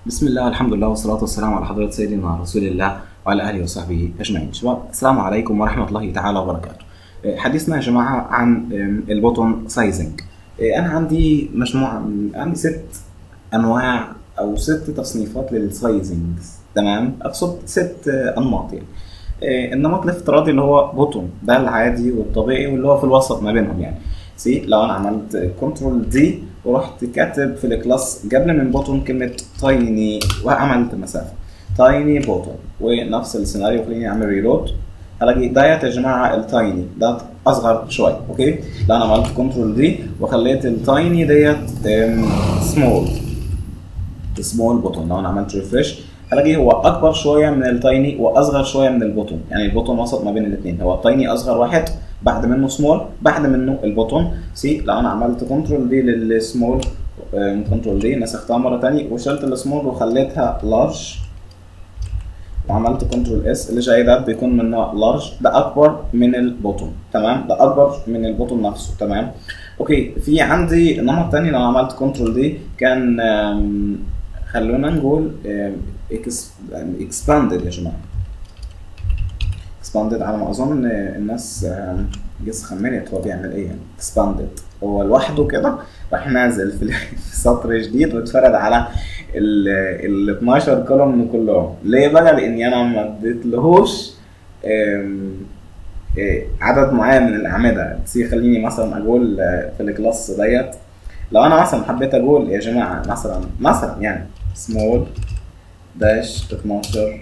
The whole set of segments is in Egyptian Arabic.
بسم الله والحمد لله والصلاة والسلام على حضرة سيدنا رسول الله وعلى آله وصحبه أجمعين شباب السلام عليكم ورحمة الله تعالى وبركاته آه، حديثنا يا جماعة عن آم، البوتون سايزنج آه، أنا عندي مجموعة من عندي ست أنواع أو ست تصنيفات للسايزنج تمام أقصد ست آه، أنماط يعني آه، النمط الافتراضي اللي هو بوتون ده العادي والطبيعي واللي هو في الوسط ما بينهم يعني سي لو انا عملت كنترول دي ورحت كاتب في الكلاس قبل من بوتون كلمه تايني وعملت مسافه تايني بوتون ونفس السيناريو خليني اعمل ريلود هلاقي ديت يا جماعه التايني ده اصغر شويه اوكي لو انا عملت كنترول دي وخليت التايني ديت سمول سمول بوتون لو انا عملت ريفرش هلاقي هو اكبر شويه من التايني واصغر شويه من البوتون يعني البوتون وسط ما بين الاثنين هو التايني اصغر واحد بعد منه سمول بعد منه البوتون سي لو انا عملت كنترول دي للسمول كنترول دي نسختها مره ثانيه وشلت السمول وخليتها لارج وعملت كنترول اس اللي جاي ده بيكون منها لارج ده اكبر من البوتون تمام ده اكبر من البوتون نفسه تمام اوكي في عندي نمط تاني لو عملت كنترول دي كان آم، خلونا نقول اكسباندد يا جماعه اكسباندد على ما اظن ان الناس آم، جس خمنت هو بيعمل ايه يعني اكسباندد هو لوحده كده راح نازل في في سطر جديد واتفرد على ال ال 12 كولوم كلهم ليه بقى لاني انا ما اديتلهوش آم، إيه، عدد معين من الاعمده بس يخليني مثلا اقول آه، في الكلاس ديت لو انا مثلا حبيت اقول يا جماعه مثلا مثلا يعني سمول داش 12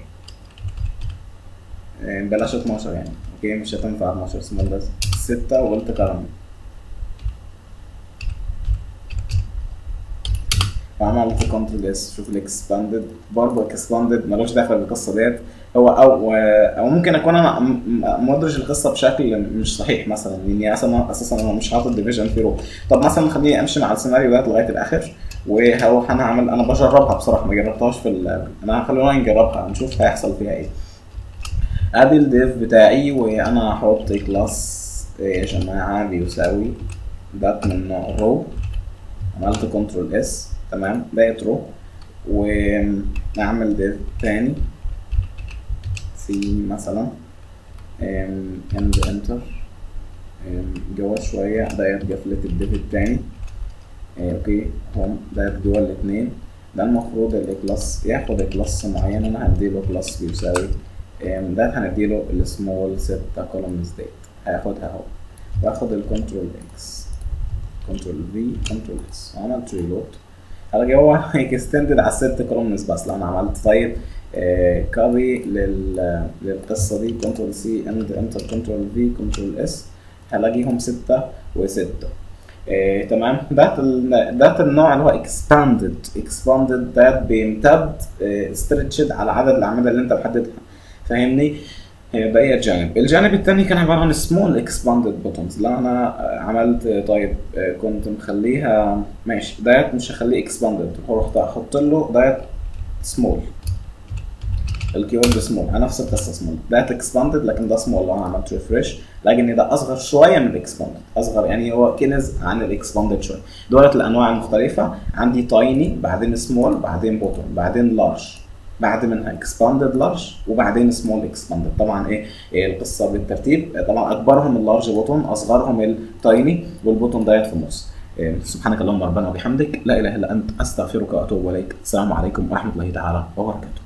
آه، بلاش 12 يعني اوكي مش هتنفع 12 سمول داش 6 وقلت كرم وعملت كنترول اس شوف الاكسباندد برضه الاكسباندد ملوش دخل بالقصه ديت هو او او ممكن اكون انا م- م- مدرج القصه بشكل مش صحيح مثلا لاني اصلا اساسا انا مش حاطط ديفيجن في رو طب مثلا خليني امشي مع السيناريو ده لغايه الاخر وهروح انا اعمل انا بجربها بصراحه ما جربتهاش في ال- انا خلينا نجربها نشوف هيحصل فيها ايه ادي الديف بتاعي وانا هحط كلاس يا جماعه بيساوي دات من نوع رو عملت كنترول اس تمام بقت رو ونعمل ديف تاني سي مثلا اند انتر جوه شويه ديت قفلت الديف التاني آه، اوكي هم ديت جوه الاتنين ده المفروض الكلاس ياخد كلاس معين انا هديله كلاس بيساوي آم، ده هنديله السمول ستة كولومز ديت هياخدها اهو واخد الكنترول اكس كنترول في كنترول اس وعملت ريلود هلاقي هو اكستندد على الست كولومز بس لو انا عملت طيب كوبي لل للقصه دي كنترول سي اند انتر كنترول في كنترول اس هلاقيهم ستة وستة إيه تمام ده ال- ده النوع اللي هو اكسباندد اكسباندد ده بيمتد ستريتشد على عدد الاعمده اللي انت محددها فاهمني إيه، ده هي الجانب الجانب الثاني كان عباره عن سمول اكسباندد بوتونز لا انا آه، عملت آه، طيب آه، كنت مخليها ماشي ديت مش هخليه اكسباندد رحت احط له ديت سمول الكيورد سمول انا نفس القصه سمول ده اكسباندد لكن ده سمول لو انا عملت ريفرش لكن ده اصغر شويه من الاكسباندد اصغر يعني هو كنز عن الاكسباندد شويه دولت الانواع المختلفه عندي تايني بعدين سمول بعدين بوتون بعدين لارج بعد منها اكسباندد لارج وبعدين سمول اكسباندد طبعا ايه, إيه القصه بالترتيب طبعا اكبرهم اللارج بوتون اصغرهم التايني والبوتون دايت في النص إيه، سبحانك اللهم ربنا وبحمدك لا اله الا انت استغفرك واتوب اليك السلام عليكم ورحمه الله تعالى وبركاته